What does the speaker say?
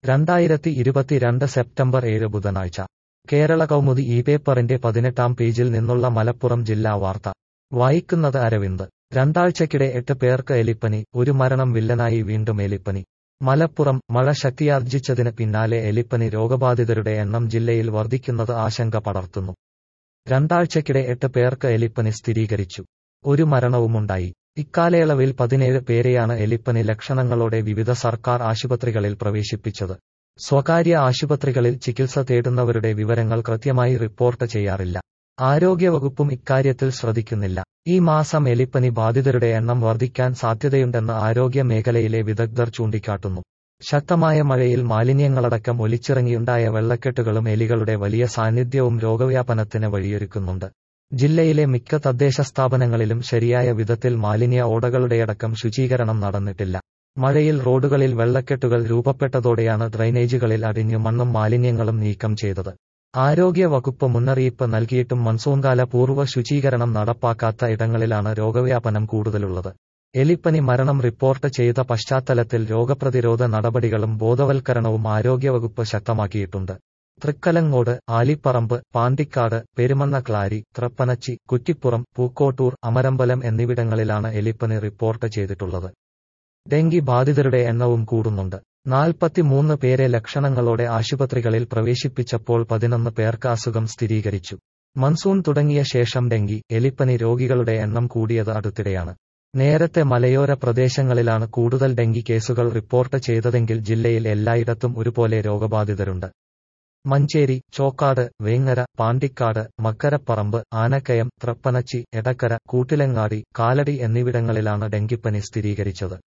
രണ്ടായിരത്തി ഇരുപത്തിരണ്ട് സെപ്റ്റംബർ ഏഴ് ബുധനാഴ്ച കേരള കൗമുദി ഈ പേപ്പറിന്റെ പതിനെട്ടാം പേജിൽ നിന്നുള്ള മലപ്പുറം ജില്ലാ വാർത്ത വായിക്കുന്നത് അരവിന്ദ് രണ്ടാഴ്ചക്കിടെ എട്ട് പേർക്ക് എലിപ്പനി ഒരു മരണം വില്ലനായി വീണ്ടും എലിപ്പനി മലപ്പുറം മഴ ശക്തിയാർജിച്ചതിന് പിന്നാലെ എലിപ്പനി രോഗബാധിതരുടെ എണ്ണം ജില്ലയിൽ വർദ്ധിക്കുന്നത് ആശങ്ക പടർത്തുന്നു രണ്ടാഴ്ചക്കിടെ എട്ട് പേർക്ക് എലിപ്പനി സ്ഥിരീകരിച്ചു ഒരു മരണവുമുണ്ടായി ഇക്കാലയളവിൽ പതിനേഴ് പേരെയാണ് എലിപ്പനി ലക്ഷണങ്ങളോടെ വിവിധ സർക്കാർ ആശുപത്രികളിൽ പ്രവേശിപ്പിച്ചത് സ്വകാര്യ ആശുപത്രികളിൽ ചികിത്സ തേടുന്നവരുടെ വിവരങ്ങൾ കൃത്യമായി റിപ്പോർട്ട് ചെയ്യാറില്ല ആരോഗ്യവകുപ്പും ഇക്കാര്യത്തിൽ ശ്രദ്ധിക്കുന്നില്ല ഈ മാസം എലിപ്പനി ബാധിതരുടെ എണ്ണം വർദ്ധിക്കാൻ സാധ്യതയുണ്ടെന്ന് ആരോഗ്യ മേഖലയിലെ വിദഗ്ധർ ചൂണ്ടിക്കാട്ടുന്നു ശക്തമായ മഴയിൽ മാലിന്യങ്ങളടക്കം ഒലിച്ചിറങ്ങിയുണ്ടായ വെള്ളക്കെട്ടുകളും എലികളുടെ വലിയ സാന്നിധ്യവും രോഗവ്യാപനത്തിന് വഴിയൊരുക്കുന്നുണ്ട് ജില്ലയിലെ മിക്ക തദ്ദേശ സ്ഥാപനങ്ങളിലും ശരിയായ വിധത്തിൽ മാലിന്യ ഓടകളുടെയടക്കം ശുചീകരണം നടന്നിട്ടില്ല മഴയിൽ റോഡുകളിൽ വെള്ളക്കെട്ടുകൾ രൂപപ്പെട്ടതോടെയാണ് ഡ്രൈനേജുകളിൽ അടിഞ്ഞു മണ്ണും മാലിന്യങ്ങളും നീക്കം ചെയ്തത് ആരോഗ്യ വകുപ്പ് മുന്നറിയിപ്പ് നൽകിയിട്ടും മൺസൂൺകാല പൂർവ്വ ശുചീകരണം നടപ്പാക്കാത്ത ഇടങ്ങളിലാണ് രോഗവ്യാപനം കൂടുതലുള്ളത് എലിപ്പനി മരണം റിപ്പോർട്ട് ചെയ്ത പശ്ചാത്തലത്തിൽ രോഗപ്രതിരോധ നടപടികളും ബോധവൽക്കരണവും ആരോഗ്യവകുപ്പ് ശക്തമാക്കിയിട്ടുണ്ട് തൃക്കലങ്ങോട് ആലിപ്പറമ്പ് പാണ്ടിക്കാട് പെരുമണ്ണക്ലാരി തൃപ്പനച്ചി കുറ്റിപ്പുറം പൂക്കോട്ടൂർ അമരമ്പലം എന്നിവിടങ്ങളിലാണ് എലിപ്പനി റിപ്പോർട്ട് ചെയ്തിട്ടുള്ളത് ഡെങ്കി ബാധിതരുടെ എണ്ണവും കൂടുന്നുണ്ട് നാൽപ്പത്തിമൂന്ന് പേരെ ലക്ഷണങ്ങളോടെ ആശുപത്രികളിൽ പ്രവേശിപ്പിച്ചപ്പോൾ പതിനൊന്ന് പേർക്ക് അസുഖം സ്ഥിരീകരിച്ചു മൺസൂൺ തുടങ്ങിയ ശേഷം ഡെങ്കി എലിപ്പനി രോഗികളുടെ എണ്ണം കൂടിയത് അടുത്തിടെയാണ് നേരത്തെ മലയോര പ്രദേശങ്ങളിലാണ് കൂടുതൽ ഡെങ്കി കേസുകൾ റിപ്പോർട്ട് ചെയ്തതെങ്കിൽ ജില്ലയിൽ എല്ലായിടത്തും ഒരുപോലെ രോഗബാധിതരുണ്ട് മഞ്ചേരി ചോക്കാട് വേങ്ങര പാണ്ടിക്കാട് മക്കരപ്പറമ്പ് ആനക്കയം തൃപ്പനച്ചി എടക്കര കൂട്ടിലങ്ങാടി കാലടി എന്നിവിടങ്ങളിലാണ് ഡെങ്കിപ്പനി സ്ഥിരീകരിച്ചത്